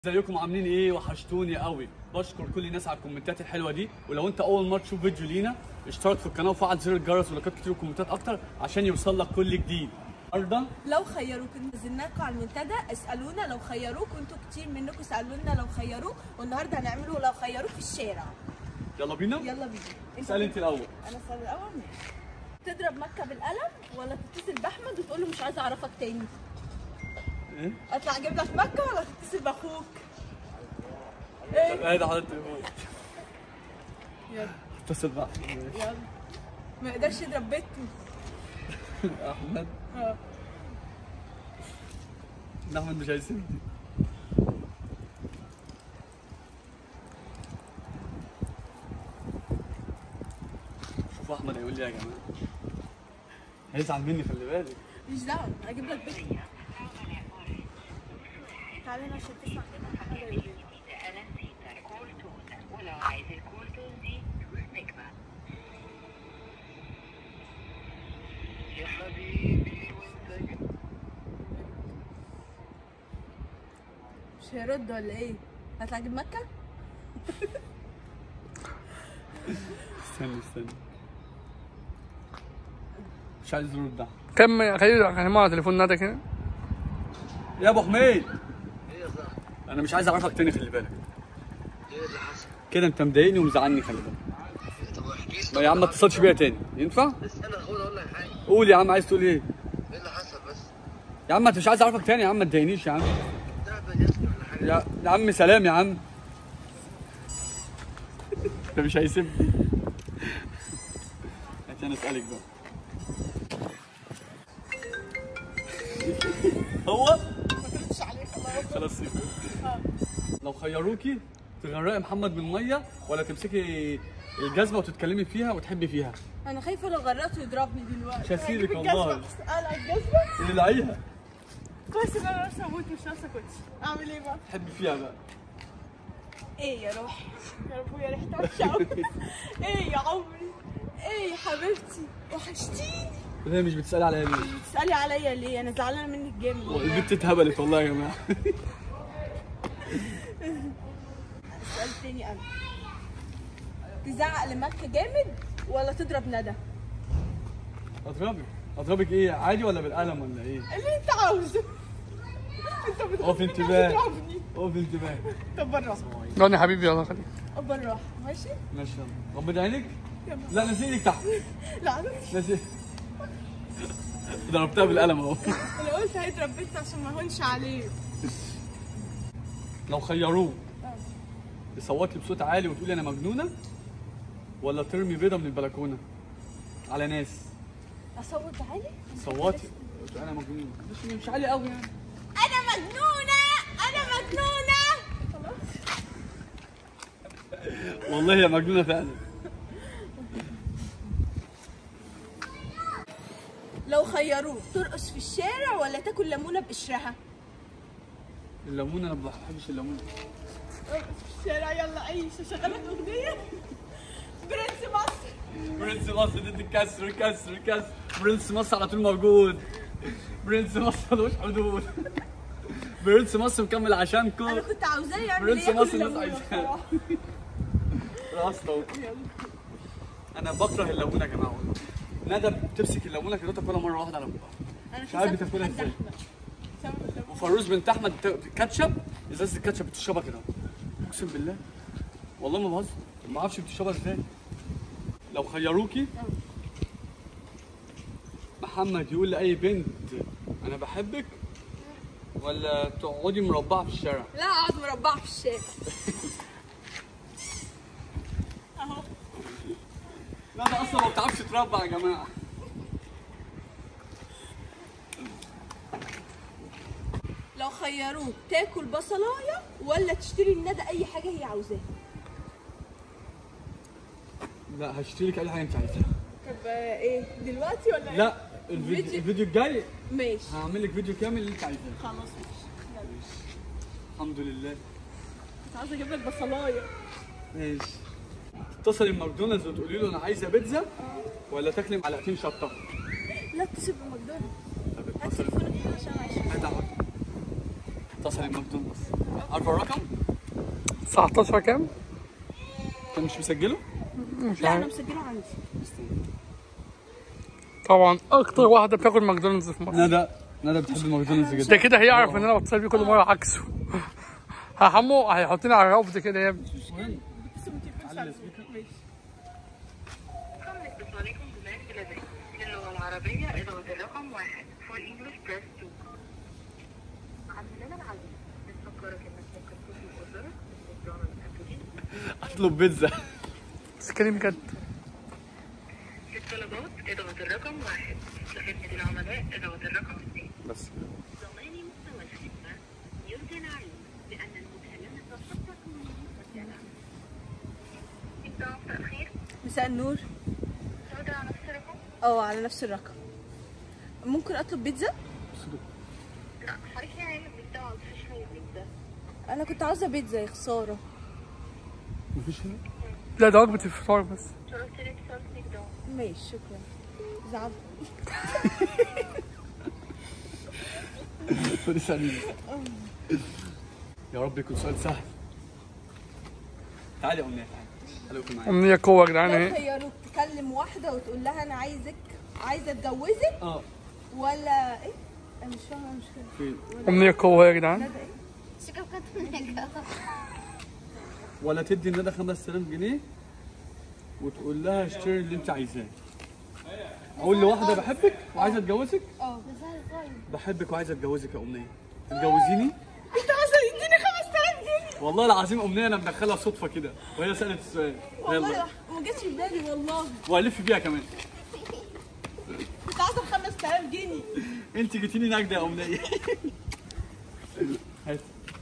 ازيكم عاملين ايه وحشتوني قوي بشكر كل الناس على الكومنتات الحلوه دي ولو انت اول مره تشوف فيديو لينا اشترك في القناه وفعل زر الجرس ولايكات كتير وكومنتات اكتر عشان يوصل لك كل جديد النهارده لو خيروك نزلناكم على المنتدى اسالونا لو خيروك وانتوا كتير منكم سالونا لو خيروك والنهارده هنعمله لو خيروك في الشارع يلا بينا يلا بينا اسال انت الاول انا اسال الاول ماشي تضرب مكه بالقلم ولا تتصل باحمد وتقول له مش عايزه اعرفك تاني ايه اطلع اجيب لك مكه ولا تتصل باخوك ايه قاعد على التليفون يلا اتصل بقى يلا ما يقدرش يضرب بيته احمد اه ده احمد مش هيسيبني شوف احمد هيقول لي إيه يا جماعه هيزعل مني خلي بالك مش دعوه هجيب لك بيته تعالى هنا عشان تسمع حاجه يقول لي. أنا نسيت الكول تون ولو عايز الكول تون دي نكبة يا حبيبي وانت جنبي مش هيرد ولا ايه؟ هطلع اجيب مكه؟ استنى استنى مش عايز يرد ده كم خليل كلمه على تليفون نادك هنا يا ابو حميد ايه يا صاحبي انا مش عايز اعرفك تاني خلي بالك ايه اللي حصل؟ كده انت مضايقني ومزعلني خلي بالك طب احكي لي ما يا عم ما اتصلش بيا تاني ينفع استنى اقول اقول لك حاجه قول يا عم عايز تقول ايه ايه اللي حصل بس؟ يا عم انت مش عايز اعرفك تاني يا عم ما تضايقنيش يا عم تعبان يا اسطى ولا حاجه؟ يا يا عم سلام يا عم انت مش هيسيبني عشان اسالك بقى هو ما تردش عليه خلاص خلاص سيبه لو خيروكي تغرقي محمد بالميه ولا تمسكي الجزمه وتتكلمي فيها وتحبي فيها انا خايفه لو غرقته يضربني دلوقتي مش هسيبك هجيب والله. الجزمة، اقلع الجزمه اللي لاقيها كويس ان انا لابسه بوت مش لابسه كوتش اعمل ايه بقى؟ تحبي فيها بقى ايه يا روحي يا ابويا ريحتها وحشه قوي ايه يا عمري ايه يا حبيبتي وحشتيني ليه مش بتسالي عليا ليه بتسالي عليا ليه انا زعلانه منك جامد والله. البنت اتهبلت والله يا جماعه سؤال تاني انا تزعق لمكه جامد ولا تضرب ندى؟ اضربك اضربك ايه عادي ولا بالقلم ولا ايه اللي انت عاوزه انت بتقول اقف انتباه تضربني اقف انتباه طب بالراحه دوني حبيبي يلا خليل بالراحه ماشي؟ ماشي يلا غمض عينك يلا. لا نزل ايدك تحت لا انا نزل ضربتها بالقلم اهو انا قلت هيضرب بنت عشان ما هونش عليه لو خيروه تصوتي بصوت عالي وتقولي انا مجنونه ولا ترمي بيضه من البلكونه على ناس اصوت عالي صوتي انا مجنونه مش مش عالي قوي يعني انا مجنونه انا مجنونه خلاص والله هي مجنونه فعلا لو خيروك ترقص في الشارع ولا تاكل ليمونه بقشرها الليمون انا ما بحبش الليمون ارقص في الشارع يلا عيش شغلت اغنيه برنس مصر برنس مصر ضد الكسر كسر كسر برنس مصر على طول موجود برنس مصر ملوش حدود برنس مصر مكمل عشانكم انا كنت عاوزاه يعمل برنس ايه مصر ياكل الناس ليمونة عايزاه. بصراحة. راسته اهو انا بكره الليمونه يا جماعه والله ندى بتمسك الليمونه كده تاكلها مره واحده على بقها انا مش عارف كسبت بتاكلها حد ازاي. أحمد. بسبب الليمونة. وفروز بنت احمد بت- كاتشب ازازه الكاتشب بتشربها كده اقسم بالله والله ما بهزر ما اعرفش بتشربها ازاي لو خيروكي محمد يقول لاي بنت انا بحبك ولا تقعدي مربعه في الشارع لا اقعد مربعه في الشارع اهو لا ده اصلا ما بتعرفش تربع يا جماعه لو خيروك تاكل بصلايه ولا تشتري لندى اي حاجه هي عاوزاها لا هشتري لك اي حاجه انت عايزاها طب آه، ايه دلوقتي ولا إيه؟ لا الفيديو, فيديو. الفيديو الجاي ماشي هعمل لك فيديو كامل اللي انت عايزاه خلاص ماشي يلا. الحمد لله كنت عاوزه اجيب لك بصلايه ماشي تتصلي بماكدونالدز وتقولي له انا عايزه بيتزا ولا تاكلي معلقتين شطه لا اتصل بماكدونالدز طب هات اتصلي تليفونك عشان عايشه هات على- اتصل بماكدونالدز عارفه الرقم؟ 19 كام؟ انت مش مسجله؟ مش لا انا عارف مسجله عندي طبعا اكتر واحده بتاكل ماكدونالدز في مصر ندى ندى بتحب ماكدونالدز ده جدا كده هيعرف ان انا بتصل بيه كل مره عكسه هحمو هيحطني على الرفض كده يا ابني رقم اتصالكم بمان بلدي للغة العربية اضغط الرقم واحد for English press 2 عمنا العزيز بنفكرك انك ممكن تطلب اوردرك من ماكدونالدز ابلكيشن اطلب بيتزا بس كلمة بجد للطلبات اضغط الرقم واحد لخدمة العملاء اضغط الرقم اثنين بس ضمان مستوى الخدمة يرجى العلم بأن المكالمة قد تكون مسجلة انت مساء الخير مساء النور سوداء على نفس الرقم اه على نفس الرقم ممكن اطلب بيتزا لا حضرتك يعني بتدعي مفيش حاجة بيتزا انا كنت عاوزه بيتزا يا خساره مفيش هنا لا ده وجبة الفطار بس شرفت لك صوتك ده ماشي شكرا زعل خد اسأليني يا رب يكون سؤال سهل تعالي يا امنيه تعالي تعالي وقفي معايا امنية قوة يا جدعان لو اهي خيروك تكلم واحده وتقول لها انا عايزك عايزه اتجوزك اه ولا ايه انا مش فاهمه مش كده فين امنية قوة يا جدعان ندى ايه ولا تدي ندى 5000 جنيه وتقول لها اشتري اللي انت عايزاه اقول لواحده بحبك وعايزه اتجوزك اه بحبك وعايزه اتجوزك يا امنيه تتجوزيني انت عايزه يديني 5000 جنيه والله العظيم امنيه انا مدخلها صدفه كده وهي سالت السؤال والله يلا ما جاتش في بالي والله والف بيها كمان كنت عايزه 5000 جنيه انت جيتيني نجده يا امنيه هات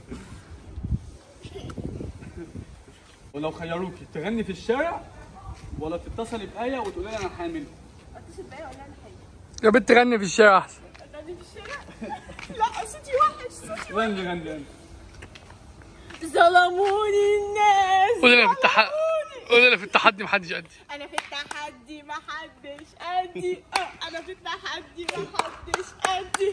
ولو خيروكي تغني في الشارع ولا تتصلي بآية وتقولي لي انا حامل اتصل بيا ولا انا حاجه يا بنت غني في الشارع احسن غني في الشارع لا صوتي وحش صوتي غني غني غني ظلموني الناس قول لنا في التحدي ظلموني. قول لنا في التحدي محدش قدي انا في التحدي ما حدش قدي اه انا في التحدي ما حدش قدي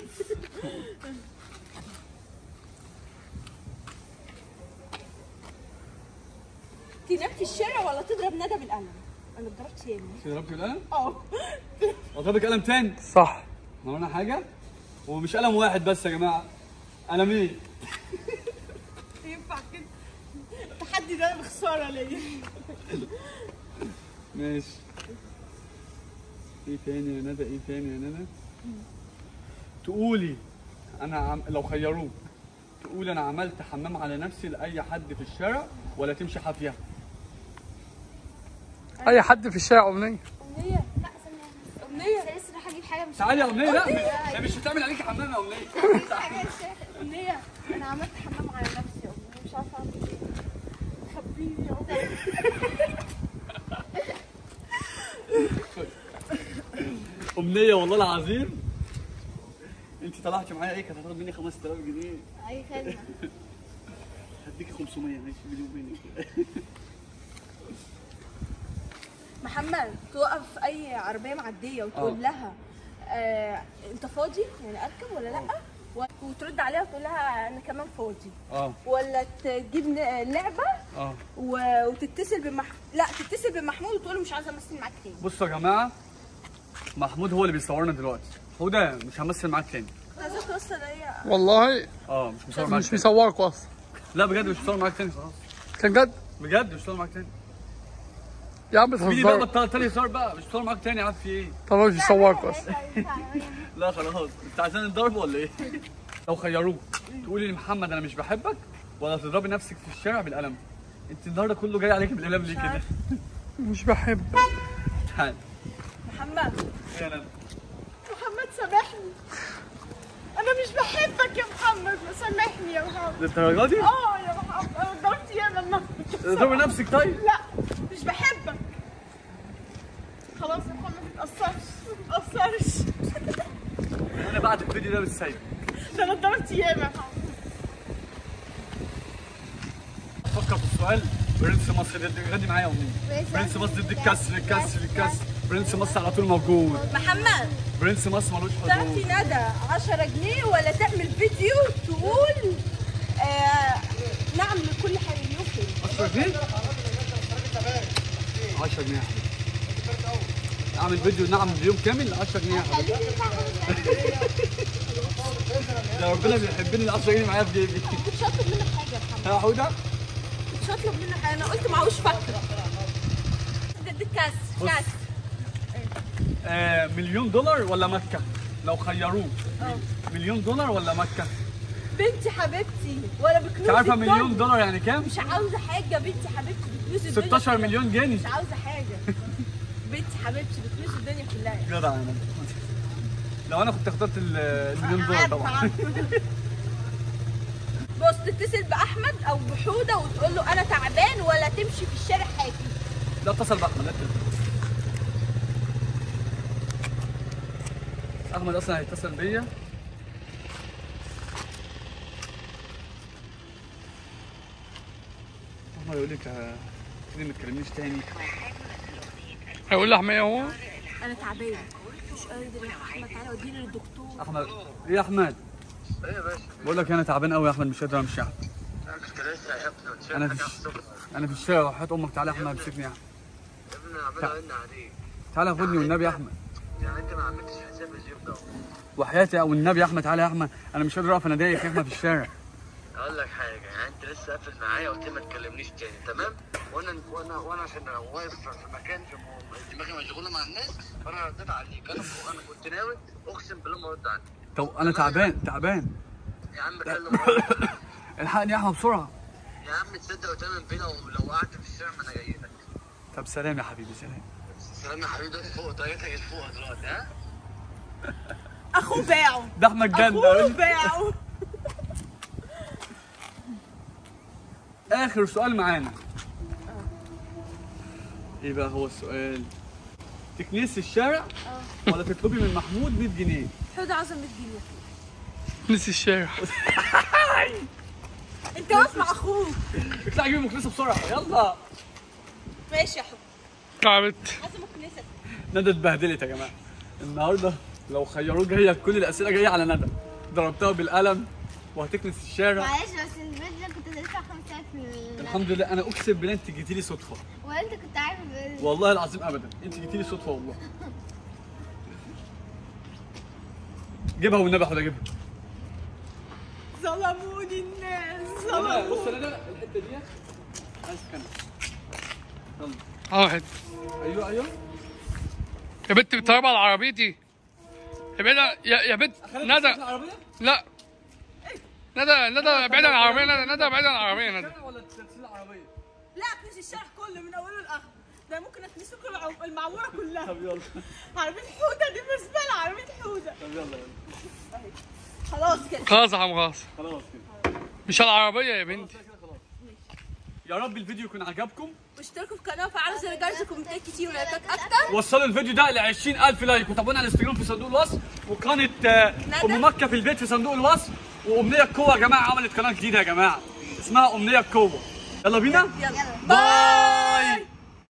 تنام في الشارع ولا تضرب ندى بالقلم انا اتضربت ياما تضربك بالقلم؟ اه اضربك قلم تاني صح ما هو انا حاجه هو مش قلم واحد بس يا جماعه قلمين ينفع كده التحدي ده خساره ليا ماشي ايه تاني يا ندى ايه تاني يا ندى تقولي انا عم... لو خيروك تقولي انا عملت حمام على نفسي لاي حد في الشارع ولا تمشي حافيه اي حد في الشارع امنية امنيه امنيه لسه رايحه اجيب حاجه مش تعالي يا امنيه لا هي مش هتعمل عليكي حمام يا امنيه امنيه انا عملت حمام على نفسي يا امنيه مش عارفه اعمل ايه خبيني يا امنيه امنيه والله العظيم انت طلعتي معايا ايه كانت هتاخد مني 5000 جنيه اي خدمه هديكي 500 ماشي بيني وبينك محمد توقف اي عربيه معديه وتقول آه. لها آه انت فاضي يعني اركب ولا لا و- وترد عليها وتقول لها انا كمان فاضي اه ولا تجيب ن- لعبه اه و- وتتصل بمح لا تتصل بمحمود وتقول له مش عايزه امثل معاك تاني بصوا يا جماعه محمود هو اللي بيصورنا دلوقتي هدى مش همثل معاك تاني عايزه توصل هي والله اه مش مصور معاك مش تاني بيصوركوا اصلا لا بجد مش مصور معاك تاني خلاص كان جد بجد مش مصور معاك تاني يا عم مين بقى بتهزر بطل تاني هزار بقى مش مصور معاك تاني عارف في ايه طب مش بيصوركوا اصلا لا خلاص انت عايزين نضرب ولا ايه لو خيروك تقولي لمحمد انا مش بحبك ولا تضربي نفسك في الشارع بالقلم انت النهارده كله جاي عليك بالقلم ليه كده مش بحب تعال محمد ايه يا ندى محمد سامحني انا مش بحبك يا محمد سامحني يا محمد للدرجه دي اه يا محمد انا ضربت ياما النهارده تضربي نفسك طيب لا مش بحبك خلاص يا محمد ما تتأثرش ما تتأثرش انا بعد الفيديو ده بالسيف ده انا اتضربت ياما يا محمد فكر في السؤال برنس مصر ضد غني معايا يا امنيه برنس مصر ضد الكسر الكسر الكسر برنس مصر على طول موجود محمد برنس مصر ملوش تعطي حدود ندى 10 جنيه ولا تعمل فيديو تقول نعم لكل حاجه يوفي 10 جنيه 10 جنيه اعمل فيديو نعم اليوم كامل 10 جنيه يا حبيبي. خليك تدفع خمسة. ده ربنا بيحبني ال 10 جنيه معايا في جيبي مش هطلب منك حاجه يا محمد ها حوده مش هطلب منك حاجه انا قلت معهوش فكه اديك كاس بص. كاس آه مليون دولار ولا مكه لو خيروك مليون دولار ولا مكه بنتي حبيبتي ولا بكنوز انت عارفه الدنيا. مليون دولار يعني كام مش عاوزه حاجه بنتي حبيبتي بكنوز الدنيا 16 كلها. مليون جنيه مش عاوزه حاجه بنتي حبيبتي بكنوز الدنيا كلها جدع انا لو انا كنت اخترت ال- المليون دولار عارفة، طبعا عارفة. بص تتصل باحمد او بحوده وتقول له انا تعبان ولا تمشي في الشارع حاكي لا اتصل باحمد لا تتصل. احمد اصلا هيتصل بيا احمد يقول لك آه، كده ما تكلمنيش تاني هيقول لي حماية هو انا تعبان مش قادر يا احمد تعالى وديني للدكتور احمد ايه يا احمد ايه يا باشا بقول لك انا تعبان قوي يا احمد مش قادر امشي يا احمد انا كنت لسه يا ابني قلت انا لك في حاجه الش- الصبح انا في الشارع وحياة امك تعالى يا احمد امسكني يا احمد يا ابني عمال ارن عليك تعالى خدني والنبي يا احمد يعني انت ما عملتش حساب اليوم ده وحياتي والنبي يا احمد تعالى يا احمد انا مش قادر اقف انا دايخ يا احمد في الشارع اقول لك حاجه يعني انت لسه قافل معايا قلت لي ما تكلمنيش تاني تمام وانا وانا وانا عشان واقف في مكان في م- دماغي مشغوله مع الناس فانا رديت عليك انا انا كنت ناوي اقسم بالله ما ارد عليك طب انا تعبان تعبان يا عم كلم مراتك. الحقني يا احمد بسرعه يا عم تصدق وتامن بينا لو قعدت في الشارع ما انا جاي لك طب سلام يا حبيبي سلام سلام يا حبيبي دلوقتي فوق طريقتك فوق دلوقتي ها اخوه باعه ده احمد جد اخوه باعه اخر سؤال معانا ايه بقى هو السؤال تكنيس الشارع ولا تطلبي من محمود 100 جنيه حوده عاوزه 100 جنيه نسي الشارع انت واقف مع اخوك اطلعي جيبي مكنسه بسرعه يلا ماشي يا حب تعبت عايزه مكنسه ندى اتبهدلت يا جماعه النهارده لو خيروك هي كل الاسئله جايه على ندى ضربتها بالقلم وهتكنس الشارع معلش بس الفيديو ده كنت هتدفع 5000 في ال- الحمد لله انا اقسم بالله انت جيتي لي صدفه وانت كنت عارف ال- والله العظيم ابدا انت جيتي لي صدفه والله جيبها والنبي يا حوده جيبها ظلموني الناس ندى، ظلموني بص يا ندى الحته دي عايز كنس يلا واحد ايوه ايوه يا بنت بتهرب على عربيتي يا بنت يا, يا بنت ندى العربيه لا ندى ندى بعيد عن العربية ندى ندى بعيد عن العربية ندى ولا تغسيل العربيه لا اكنس الشارع كله من اوله لاخره ده ممكن اكنسه كل العم- المعموره كلها طب يلا عربيه حوده دي بالنسبه لي عربيه حوده طب يلا يلا خلاص كده خلاص يا عم خلاص خلاص كده مش على العربية يا بنتي كده خلاص يا رب الفيديو يكون عجبكم واشتركوا في القناه وفعلوا زر الجرس كومنتات كتير ولايكات اكتر وصلوا الفيديو ده ل 20000 لايك وتابعونا على الانستجرام في صندوق الوصف وقناه آه، ام مكه في البيت في صندوق الوصف وامنيه القوه يا جماعه عملت قناه جديده يا جماعه اسمها امنيه القوه يلا بينا يلا باي